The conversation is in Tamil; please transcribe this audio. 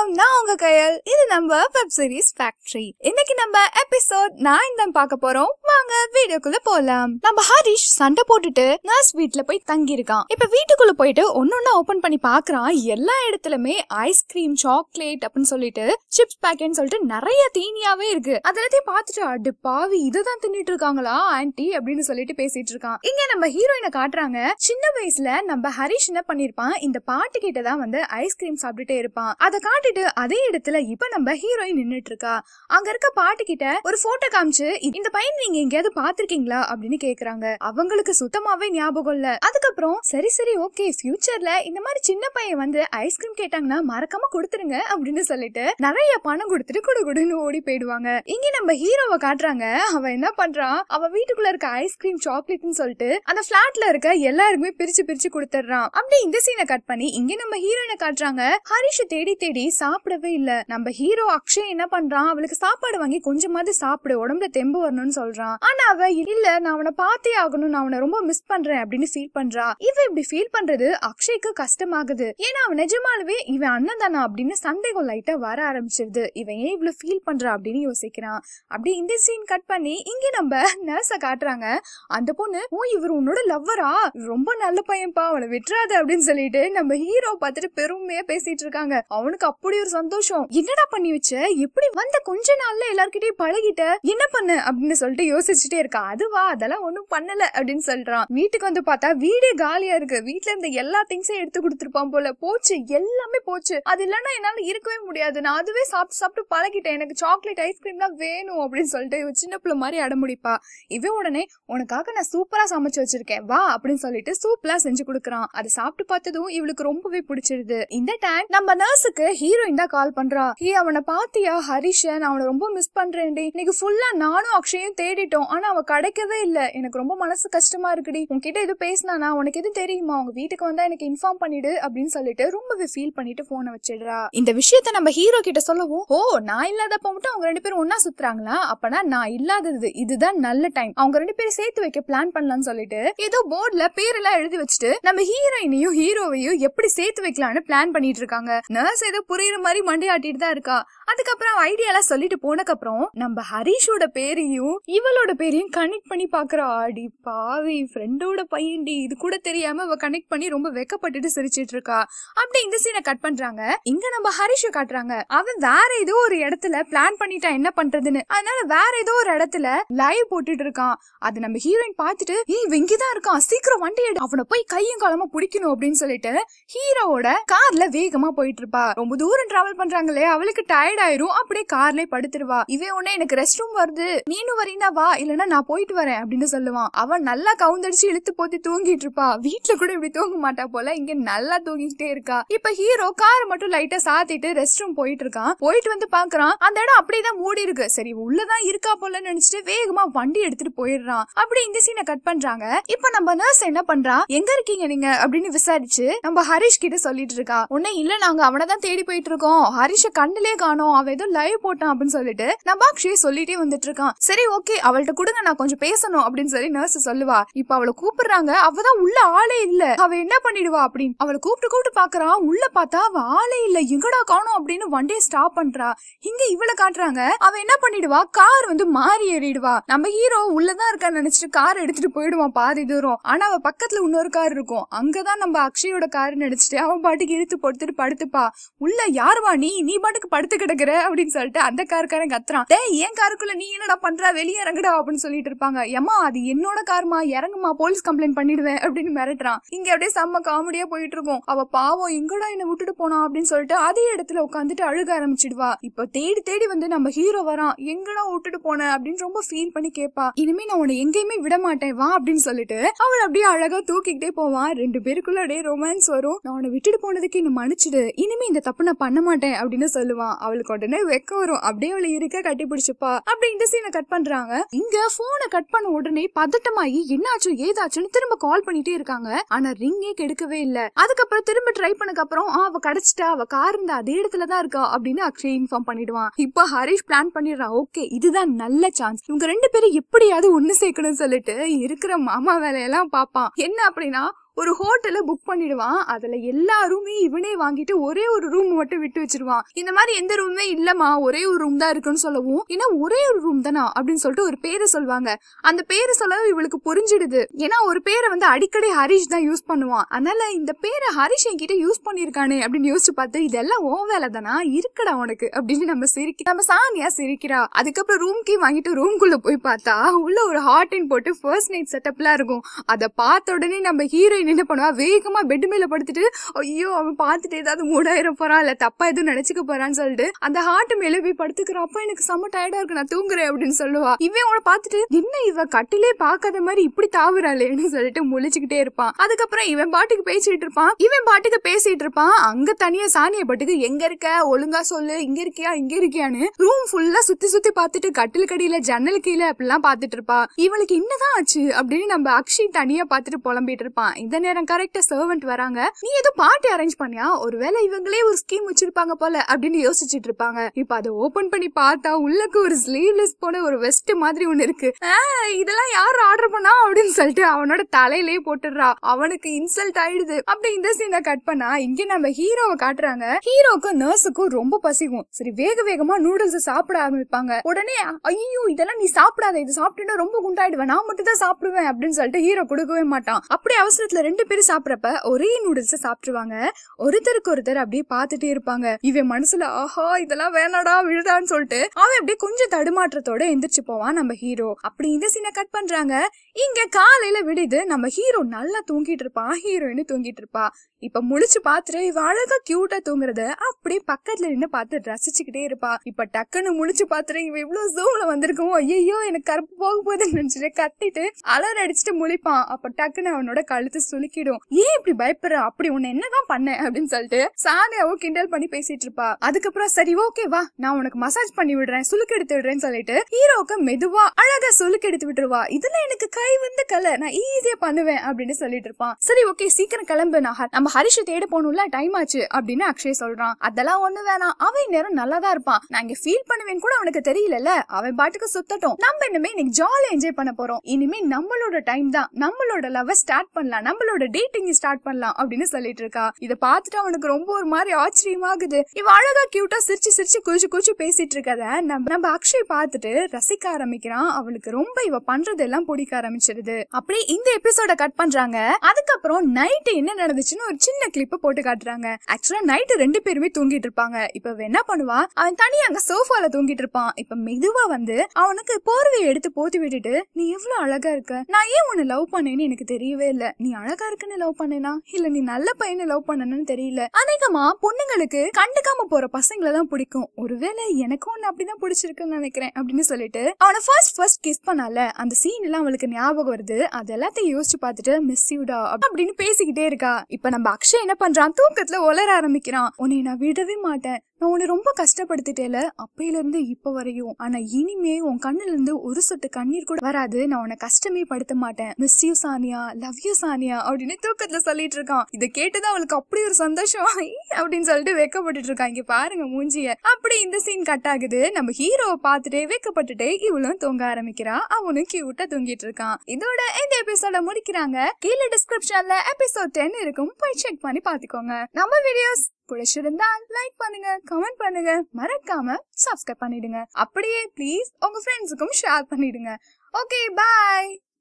வணக்கம் நான் உங்க கையல் இது நம்ம வெப் சீரிஸ் ஃபேக்டரி இன்னைக்கு நம்ம எபிசோட் நைன் தான் பார்க்க போறோம் வாங்க வீடியோக்குள்ள போலாம் நம்ம ஹரிஷ் சண்டை போட்டுட்டு நர்ஸ் வீட்ல போய் தங்கி இருக்கான் இப்ப வீட்டுக்குள்ள போயிட்டு ஒன்னொன்னா ஓபன் பண்ணி பாக்குறான் எல்லா இடத்துலயுமே ஐஸ்கிரீம் சாக்லேட் அப்படின்னு சொல்லிட்டு சிப்ஸ் பேக்கெட்னு சொல்லிட்டு நிறைய தீனியாவே இருக்கு அதெல்லாத்தையும் பார்த்துட்டு அடு பாவி இதுதான் தின்னுட்டு இருக்காங்களா ஆன்ட்டி அப்படின்னு சொல்லிட்டு பேசிட்டு இருக்கான் இங்க நம்ம ஹீரோயினை காட்டுறாங்க சின்ன வயசுல நம்ம ஹரிஷ் என்ன பண்ணிருப்பான் இந்த பாட்டு கிட்ட தான் வந்து ஐஸ்கிரீம் சாப்பிட்டுட்டே இருப்பான் அதை காட்டிட்டு அதே இடத்துல இப்ப நம்ம ஹீரோயின் நின்னுட்டு இருக்கா அங்க இருக்க பாட்டு கிட்ட ஒரு போட்டோ காமிச்சு "இ- இந்த பையன் நீங்க எங்கேயாவது பாத்திருக்கீங்களா அப்படின்னு கேக்குறாங்க அவங்களுக்கு சுத்தமாவே ஞாபகம் இல்ல அதுக்கப்புறம் சரி சரி ஓகே ஃபியூச்சர்ல இந்த மாதிரி சின்ன பையன் வந்து ஐஸ்கிரீம் கேட்டாங்கன்னா மறக்காம கொடுத்துருங்க அப்படின்னு சொல்லிட்டு நிறைய பணம் கொடுத்துட்டு குடு குடுன்னு ஓடி போயிடுவாங்க இங்க நம்ம ஹீரோவை காட்டுறாங்க அவ என்ன பண்றான் அவ வீட்டுக்குள்ள இருக்க ஐஸ்கிரீம் சாக்லேட்னு சொல்லிட்டு அந்த பிளாட்ல இருக்க எல்லாருக்குமே பிரிச்சு பிரிச்சு கொடுத்துட்றான் அப்படியே இந்த சீனை கட் பண்ணி இங்க நம்ம ஹீரோயினை காட்டுறாங்க ஹரிஷ தேடி தேடி சாப்பிடவே இல்ல நம்ம ஹீரோ அக்ஷய் என்ன பண்றான் அவளுக்கு சாப்பாடு வாங்கி கொஞ்சமாவது சாப்பிடு உடம்புல தெம்பு வரணும்னு சொல்றான் ஆனா அவ இல்ல நான் அவனை பார்த்தே ஆகணும் நான் அவனை ரொம்ப மிஸ் பண்றேன் அப்படின்னு ஃபீல் பண்றா இவ இப்படி ஃபீல் பண்றது அக்ஷய்க்கு கஷ்டமாகுது ஏன்னா அவன் நிஜமாலுமே இவன் அண்ணன் தானா அப்படின்னு சந்தேகம் லைட்டா வர ஆரம்பிச்சிருது இவன் ஏன் இவ்வளவு ஃபீல் பண்றா அப்படின்னு யோசிக்கிறான் அப்படியே இந்த சீன் கட் பண்ணி இங்க நம்ம நர்ஸ காட்டுறாங்க அந்த பொண்ணு ஓ இவர் உன்னோட லவ்வரா ரொம்ப நல்ல பையன்பா அவனை விட்டுறாத அப்படின்னு சொல்லிட்டு நம்ம ஹீரோ பார்த்துட்டு பெருமையா பேசிட்டு இருக்காங்க அவனுக்கு அப்படி ஒரு சந்தோஷம் என்னடா பண்ணி வச்ச எப்படி வந்த கொஞ்ச நாள்ல எல்லார்கிட்டயும் பழகிட்ட என்ன பண்ண அப்படின்னு சொல்லிட்டு யோசிச்சுட்டே இருக்கா அதுவா அதெல்லாம் ஒண்ணும் பண்ணல அப்படின்னு சொல்றான் வீட்டுக்கு வந்து பார்த்தா வீடே காலியா இருக்கு வீட்ல இருந்த எல்லா திங்ஸையும் எடுத்து கொடுத்துருப்பான் போல போச்சு எல்லாமே போச்சு அது இல்லைன்னா என்னால இருக்கவே முடியாது நான் அதுவே சாப்பிட்டு சாப்பிட்டு பழகிட்டேன் எனக்கு சாக்லேட் ஐஸ்கிரீம் தான் வேணும் அப்படின்னு சொல்லிட்டு இவ சின்ன பிள்ளை மாதிரி அடமுடிப்பா இவன் உடனே உனக்காக நான் சூப்பரா சமைச்சு வச்சிருக்கேன் வா அப்படின்னு சொல்லிட்டு சூப்லாம் செஞ்சு கொடுக்குறான் அதை சாப்பிட்டு பார்த்ததும் இவளுக்கு ரொம்பவே பிடிச்சிருது இந்த டைம் நம்ம நர்ஸுக்கு ஹீரோயின் தான் கால் பண்றா ஹே அவனை பாத்தியா ஹரிஷ நான் அவனை ரொம்ப மிஸ் பண்றேன்டி இன்னைக்கு ஃபுல்லா நானும் அக்ஷயும் தேடிட்டோம் ஆனா அவ கிடைக்கவே இல்ல எனக்கு ரொம்ப மனசு கஷ்டமா இருக்குடி உன்கிட்ட எது பேசினானா உனக்கு எது தெரியுமா உங்க வீட்டுக்கு வந்தா எனக்கு இன்ஃபார்ம் பண்ணிடு அப்படின்னு சொல்லிட்டு ரொம்பவே ஃபீல் பண்ணிட்டு போனை வச்சிடுறா இந்த விஷயத்த நம்ம ஹீரோ கிட்ட சொல்லவும் ஓ நான் இல்லாதப்ப மட்டும் அவங்க ரெண்டு பேரும் ஒன்னா சுத்துறாங்களா அப்பனா நான் இல்லாதது இதுதான் நல்ல டைம் அவங்க ரெண்டு பேரும் சேர்த்து வைக்க பிளான் பண்ணலாம்னு சொல்லிட்டு ஏதோ போர்டுல பேரெல்லாம் எழுதி வச்சுட்டு நம்ம ஹீரோயினையும் ஹீரோவையும் எப்படி சேர்த்து வைக்கலாம்னு பிளான் பண்ணிட்டு இருக்காங்க நர்ஸ் ஏதோ புரியுற மாதிரி மண்டையாட்டிட்டு தான் இருக்கா அதுக்கப்புறம் ஐடியாலாம் சொல்லிட்டு போனக்கப்புறம் நம்ம ஹரிஷோட பேரையும் இவளோட பேரையும் கனெக்ட் பண்ணி பாக்குறா ஆடி பாவி ஃப்ரெண்டோட பையன்டி இது கூட தெரியாம அவ கனெக்ட் பண்ணி ரொம்ப வெக்கப்பட்டுட்டு சிரிச்சிட்டு இருக்கா அப்படி இந்த சீனை கட் பண்றாங்க இங்க நம்ம ஹரிஷ காட்டுறாங்க அவன் வேற ஏதோ ஒரு இடத்துல பிளான் பண்ணிட்டான் என்ன பண்றதுன்னு அதனால வேற ஏதோ ஒரு இடத்துல லைவ் போட்டுட்டு இருக்கான் அது நம்ம ஹீரோயின் பார்த்துட்டு ஏய் இவன் இங்கதான் இருக்கான் சீக்கிரம் வண்டி எடு அவனை போய் கையும் காலமா பிடிக்கணும் அப்படின்னு சொல்லிட்டு ஹீரோவோட கார்ல வேகமா போயிட்டு இருப்பா ரொம்ப தூரம் டிராவல் பண்றாங்களே அவளுக்கு டயர்ட் ஆயிரும் அப்படியே கார்லயே படுத்துருவா இவன் உடனே எனக்கு ரெஸ்ட் ரூம் வருது நீனும் வரீனா வா இல்லனா நான் போயிட்டு வரேன் அப்படின்னு சொல்லுவான் அவன் நல்லா கவுந்தடிச்சு இழுத்து போத்தி தூங்கிட்டு இருப்பா வீட்டுல கூட இப்படி தூங்க மாட்டா போல இங்க நல்லா தூங்கிட்டே இருக்கா இப்ப ஹீரோ கார் மட்டும் லைட்டா சாத்திட்டு ரெஸ்ட் ரூம் போயிட்டு இருக்கான் போயிட்டு வந்து பாக்குறான் அந்த இடம் அப்படியே தான் மூடி இருக்கு சரி உள்ளதான் இருக்கா போல நினைச்சிட்டு வேகமா வண்டி எடுத்துட்டு போயிடுறான் அப்படி இந்த சீனை கட் பண்றாங்க இப்ப நம்ம நர்ஸ் என்ன பண்றா எங்க இருக்கீங்க நீங்க அப்படின்னு விசாரிச்சு நம்ம ஹரிஷ் கிட்ட சொல்லிட்டு இருக்கா உன்னை இல்ல நாங்க அவனை தான் தேடி போயிட்டு இருக்கோம் ஹரிஷ கண்ணுலே காணோம் அவன் ஏதோ லைவ் போட்டான் அப்படின்னு சொல்லிட்டு நம்ம அக்ஷய் சொல்லிட்டே வந்துட்டு இருக்கான் சரி ஓகே அவள்கிட்ட கொடுங்க நான் கொஞ்சம் பேசணும் அப்படின்னு சொல்லி நர்ஸ் சொல்லுவா இப்ப அவளை கூப்பிடுறாங்க அவதான் உள்ள ஆளே இல்ல அவ என்ன பண்ணிடுவா அப்படின்னு அவளை கூப்பிட்டு கூப்பிட்டு பாக்குறான் உள்ள பார்த்தா அவ ஆளே இல்ல எங்கடா காணோம் அப்படின்னு வண்டியை ஸ்டாப் பண்றா இங்க இவளை காட்டுறாங்க அவ என்ன பண்ணிடுவா கார் வந்து மாறி ஏறிடுவா நம்ம ஹீரோ உள்ளதான் இருக்கான்னு நினைச்சிட்டு கார் எடுத்துட்டு போயிடுவான் பாதி தூரம் ஆனா அவ பக்கத்துல இன்னொரு கார் இருக்கும் அங்கதான் நம்ம அக்ஷயோட கார் நினைச்சிட்டு அவன் பாட்டுக்கு இழுத்து பொடுத்துட்டு படுத்துப்பா உள்ள யாருவா நீ நீ பாட்டுக்கு படுத்து கிடக்குற அப்படின்னு சொல்லிட்டு அந்த காருக்காரன் கத்துறான் டேய் என் காருக்குள்ள நீ என்னடா பண்ற வெளியே இறங்குடா அப்படின்னு சொல்லிட்டு இருப்பாங்க ஏமா அது என்னோட காருமா இறங்குமா போலீஸ் கம்ப்ளைண்ட் பண்ணிடுவேன் அப்படின்னு மிரட்டுறான் இங்க அப்படியே செம்ம காமெடியா போயிட்டு இருக்கும் அவ பாவம் எங்கடா என்ன விட்டுட்டு போனா அப்படின்னு சொல்லிட்டு அதே இடத்துல உட்காந்துட்டு அழுக ஆரம்பிச்சிடுவா இப்ப தேடி தேடி வந்து நம்ம ஹீரோ வரான் எங்கடா விட்டுட்டு போன அப்படின்னு ரொம்ப ஃபீல் பண்ணி கேப்பா இனிமே நான் உன்னை எங்கேயுமே விட மாட்டேன் வா அப்படின்னு சொல்லிட்டு அவள் அப்படியே அழகா தூக்கிக்கிட்டே போவான் ரெண்டு பேருக்குள்ள அப்படியே ரொமான்ஸ் வரும் நான் உன்னை விட்டுட்டு போனதுக்கு என்ன மன்னிச்சிடு இனிமே இந்த தப்பு நான் பண்ண மாட்டேன் அப்படின்னு சொல்லுவான் அவளுக்கு உடனே வெக்க வரும் அப்படியே அவளை இருக்க கட்டி பிடிச்சுப்பா அப்படி இந்த சீனை கட் பண்றாங்க இங்க போனை கட் பண்ண உடனே பதட்டமாயி என்னாச்சு ஏதாச்சுன்னு திரும்ப கால் பண்ணிட்டே இருக்காங்க ஆனா ரிங்கே கெடுக்கவே இல்ல அதுக்கப்புறம் திரும்ப ட்ரை பண்ணக்கு அப்புறம் ஆ, அவ கிடைச்சிட்டா அவ கார் இந்த அதே இடத்துல தான் இருக்கா அப்படின்னு அக்ஷய் இன்ஃபார்ம் பண்ணிடுவான் இப்போ ஹரிஷ் பிளான் பண்ணிடுறான் ஓகே இதுதான் நல்ல சான்ஸ் இவங்க ரெண்டு பேரும் எப்படியாவது ஒண்ணு சேர்க்கணும்னு சொல்லிட்டு இருக்கிற மாமா வேலையெல்லாம் பாப்பான் என்ன அப்படின்னா ஒரு ஹோட்டல புக் பண்ணிடுவான் அதுல எல்லாருமே இவனே வாங்கிட்டு ஒரே ஒரு ரூம் மட்டும் விட்டு வச்சிருவான் இந்த மாதிரி எந்த ரூமே இல்லம்மா ஒரே ஒரு ரூம் தான் இருக்குன்னு சொல்லவும் ஏன்னா ஒரே ஒரு ரூம் தானா அப்படின்னு சொல்லிட்டு ஒரு பேரை சொல்லுவாங்க அந்த பேரை சொல்லவும் இவளுக்கு புரிஞ்சிடுது ஏன்னா ஒரு பேரை வந்து அடிக்கடி ஹரிஷ் தான் யூஸ் பண்ணுவான் அதனால இந்த பேரை ஹரிஷ் என்கிட்ட யூஸ் பண்ணிருக்கானே அப்படின்னு யோசிச்சு பார்த்து இதெல்லாம் ஓ வேலை தானா இருக்கடா உனக்கு அப்படின்னு நம்ம சிரிக்க நம்ம சானியா சிரிக்கிறா அதுக்கப்புறம் ரூம் கீ வாங்கிட்டு ரூம்குள்ள போய் பார்த்தா உள்ள ஒரு ஹாட்டின் போட்டு ஃபர்ஸ்ட் நைட் செட்டப்லாம் இருக்கும் அதை பார்த்த உடனே நம்ம ஹீரோயின் என்ன பண்ணுவா வேகமா பெட் மேல படுத்துட்டு ஐயோ அவன் பார்த்துட்டு ஏதாவது மூடாயிரம் போறான் இல்ல தப்பா எதுவும் நினைச்சுக்க போறான்னு சொல்லிட்டு அந்த ஹார்ட் மேல போய் படுத்துக்கிறான் அப்பா எனக்கு செம்ம டயர்டா இருக்கு நான் தூங்குறேன் அப்படின்னு சொல்லுவா இவன் அவனை பார்த்துட்டு என்ன இவ கட்டிலே பார்க்காத மாதிரி இப்படி தாவுறாளேன்னு சொல்லிட்டு முழிச்சுக்கிட்டே இருப்பான் அதுக்கப்புறம் இவன் பாட்டுக்கு பேசிட்டு இருப்பான் இவன் பாட்டுக்கு பேசிட்டு இருப்பான் அங்க தனியா சாணிய பாட்டுக்கு எங்க இருக்க ஒழுங்கா சொல்லு இங்க இருக்கியா இங்க இருக்கியான்னு ரூம் ஃபுல்லா சுத்தி சுத்தி பார்த்துட்டு கட்டில் கடியில ஜன்னல் கீழே அப்படிலாம் பார்த்துட்டு இருப்பா இவளுக்கு என்னதான் ஆச்சு அப்படின்னு நம்ம அக்ஷய் தனியா பார்த்துட்டு புலம்பிட்டு இருப்பான் இந்த நேரம் கரெக்டா சர்வெண்ட் வராங்க நீ ஏதோ பார்ட்டி அரேஞ்ச் பண்ணியா ஒருவேளை இவங்களே ஒரு ஸ்கீம் வச்சிருப்பாங்க போல அப்படின்னு யோசிச்சுட்டு இருப்பாங்க இப்ப அதை ஓபன் பண்ணி பார்த்தா உள்ளக்கு ஒரு ஸ்லீவ்லெஸ் போன ஒரு வெஸ்ட் மாதிரி ஒண்ணு இருக்கு ஆ, இதெல்லாம் யார் ஆர்டர் பண்ணா அப்படின்னு சொல்லிட்டு அவனோட தலையிலேயே போட்டுடுறா அவனுக்கு இன்சல்ட் ஆயிடுது அப்படி இந்த சீனை கட் பண்ணா இங்க நம்ம ஹீரோவை காட்டுறாங்க ஹீரோக்கும் நர்ஸுக்கும் ரொம்ப பசிக்கும் சரி வேக வேகமா நூடுல்ஸ் சாப்பிட ஆரம்பிப்பாங்க உடனே ஐயோ இதெல்லாம் நீ சாப்பிடாத இது சாப்பிட்டுனா ரொம்ப குண்டாயிடுவேன் நான் மட்டும் தான் சாப்பிடுவேன் அப்படின்னு சொல்லிட்டு ஹீரோ கொடுக்கவே மாட்டான் அப்படி அவசரத்துல ரெண்டு பேரும் சாப்பிடறப்ப ஒரே நூடுல்ஸ் சாப்பிட்டுருவாங்க ஒருத்தருக்கு ஒருத்தர் அப்படியே பார்த்துட்டே இருப்பாங்க இவன் மனசுல ஆஹா இதெல்லாம் வேணாடா விழுதான்னு சொல்லிட்டு அவன் அப்படியே கொஞ்சம் தடுமாற்றத்தோட எந்திரிச்சு போவான் நம்ம ஹீரோ அப்படி இந்த சீனை கட் பண்றாங்க இங்க காலையில விடுது நம்ம ஹீரோ நல்லா தூங்கிட்டு இருப்பான் ஹீரோயின் தூங்கிட்டு இருப்பா இப்ப முழிச்சு பாத்துட்டு இவ அழகா கியூட்டா தூங்குறத அப்படியே பக்கத்துல நின்னு பார்த்து ரசிச்சுக்கிட்டே இருப்பா இப்ப டக்குன்னு முழிச்சு பாத்துட்டு இவ இவ்வளவு ஜூம்ல வந்திருக்கோம் ஐயோ எனக்கு கருப்பு போக போகுதுன்னு நினைச்சிட்டு கத்திட்டு அலர் அடிச்சுட்டு முழிப்பான் அப்ப டக்குன்னு அவனோட கழுத்து சுலுக்கிடும் ஏன் இப்படி பயப்படுற அப்படி உன்னை என்னதான் பண்ண அப்படின்னு சொல்லிட்டு சானியாவும் கிண்டல் பண்ணி பேசிட்டு இருப்பா அதுக்கப்புறம் சரி ஓகே வா நான் உனக்கு மசாஜ் பண்ணி விடுறேன் சுலுக்கு எடுத்து விடுறேன்னு சொல்லிட்டு ஹீரோவுக்கு மெதுவா அழகா சுலுக்கு எடுத்து விட்டுருவா இதுல எனக்கு கை வந்து கலை நான் ஈஸியா பண்ணுவேன் அப்படின்னு சொல்லிட்டு இருப்பான் சரி ஓகே சீக்கிரம் கிளம்பு நான் ஹ- நம்ம ஹரிஷ தேட போகணும்ல டைம் ஆச்சு அப்படின்னு அக்ஷய் சொல்றான் அதெல்லாம் ஒண்ணு வேணாம் அவன் நேரம் நல்லா தான் இருப்பான் நான் இங்க ஃபீல் பண்ணுவேன் கூட அவனுக்கு தெரியலல்ல அவன் பாட்டுக்கு சுத்தட்டும் நம்ம இனிமே இன்னைக்கு ஜாலியா என்ஜாய் பண்ண போறோம் இனிமே நம்மளோட டைம் தான் நம்மளோட லவ் ஸ்டார்ட் பண்ணலாம் நம்மளோட டேட்டிங் ஸ்டார்ட் பண்ணலாம் அப்படின்னு சொல்லிட்டு இருக்கா இத பார்த்துட்டு அவனுக்கு ரொம்ப ஒரு மாதிரி ஆச்சரியமாகுது இவ அழகா கியூட்டா சிரிச்சு சிரிச்சு குளிச்சு குளிச்சு பேசிட்டு இருக்கத நம்ம நம்ம அக்ஷய் பார்த்துட்டு ரசிக்க ஆரம்பிக்கிறான் அவளுக்கு ரொம்ப இவ பண்றதெல்லாம் பிடிக்க ஆரம்பிச்சிருது அப்படியே இந்த எபிசோட கட் பண்றாங்க அதுக்கப்புறம் நைட் என்ன நடந்துச்சுன்னு ஒரு சின்ன கிளிப் போட்டு காட்டுறாங்க ஆக்சுவலா நைட் ரெண்டு பேருமே தூங்கிட்டு இருப்பாங்க இப்ப இவ என்ன பண்ணுவா அவன் தனியா அங்க சோஃபால தூங்கிட்டு இருப்பான் இப்ப மெதுவா வந்து அவனுக்கு போர்வையை எடுத்து போத்தி விட்டுட்டு நீ எவ்வளவு அழகா இருக்க நான் ஏன் உன்னை லவ் பண்ணேன்னு எனக்கு தெரியவே இல்ல நீ அழகா இருக்குன்னு லவ் பண்ணேனா இல்ல நீ நல்ல பையனை லவ் பண்ணனு தெரியல அநேகமா பொண்ணுங்களுக்கு கண்டுக்காம போற பசங்களை தான் பிடிக்கும் ஒருவேளை எனக்கும் ஒன்னு அப்படிதான் பிடிச்சிருக்குன்னு நினைக்கிறேன் அப்படின்னு சொல்லிட்டு அவனை ஃபர்ஸ்ட் ஃபர்ஸ்ட் கிஸ் பண்ணால அந்த சீன் எல்லாம் அவளுக்கு ஞாபகம் வருது அது எல்லாத்தையும் யோசிச்சு பார்த்துட்டு மிஸ் யூடா அப்படின்னு பேசிக்கிட்டே இருக்கா இப்ப நம்ம அக்ஷய் என்ன பண்றான் தூக்கத்துல உளர ஆரம்பிக்கிறான் உன்னை நான் விடவே மாட்டேன் நான் உன்னை ரொம்ப கஷ்டப்படுத்திட்டேல அப்பையில இருந்து இப்ப வரையும் ஆனா இனிமே உன் கண்ணுல இருந்து ஒரு சொட்டு கண்ணீர் கூட வராது நான் உன்னை கஷ்டமே படுத்த மாட்டேன் miss you Sania love you Sania அப்படின்னு தூக்கத்துல சொல்லிட்டு இருக்கான் இதை கேட்டுதான் அவளுக்கு அப்படி ஒரு சந்தோஷம் ஐ, அப்படின்னு சொல்லிட்டு வெக்கப்பட்டுட்டு இருக்கான் இங்க பாருங்க மூஞ்சிய அப்படி இந்த சீன் கட் ஆகுது நம்ம ஹீரோவை பார்த்துட்டே வெக்கப்பட்டுட்டே இவளும் தூங்க ஆரம்பிக்கிறா அவனும் கியூட்டா தூங்கிட்டு இருக்கான் இதோட இந்த எபிசோட முடிக்கிறாங்க கீழே டிஸ்கிரிப்ஷன்ல எபிசோட் டென் இருக்கும் போய் செக் பண்ணி பாத்துக்கோங்க நம்ம வீடியோஸ் பிடிச்சிருந்தா லைக் பண்ணுங்க கமெண்ட் பண்ணுங்க மறக்காம சப்ஸ்கிரைப் பண்ணிடுங்க அப்படியே ப்ளீஸ் உங்க ஃப்ரெண்ட்ஸுக்கும் ஷேர் பண்ணிடுங்க ஓகே பாய்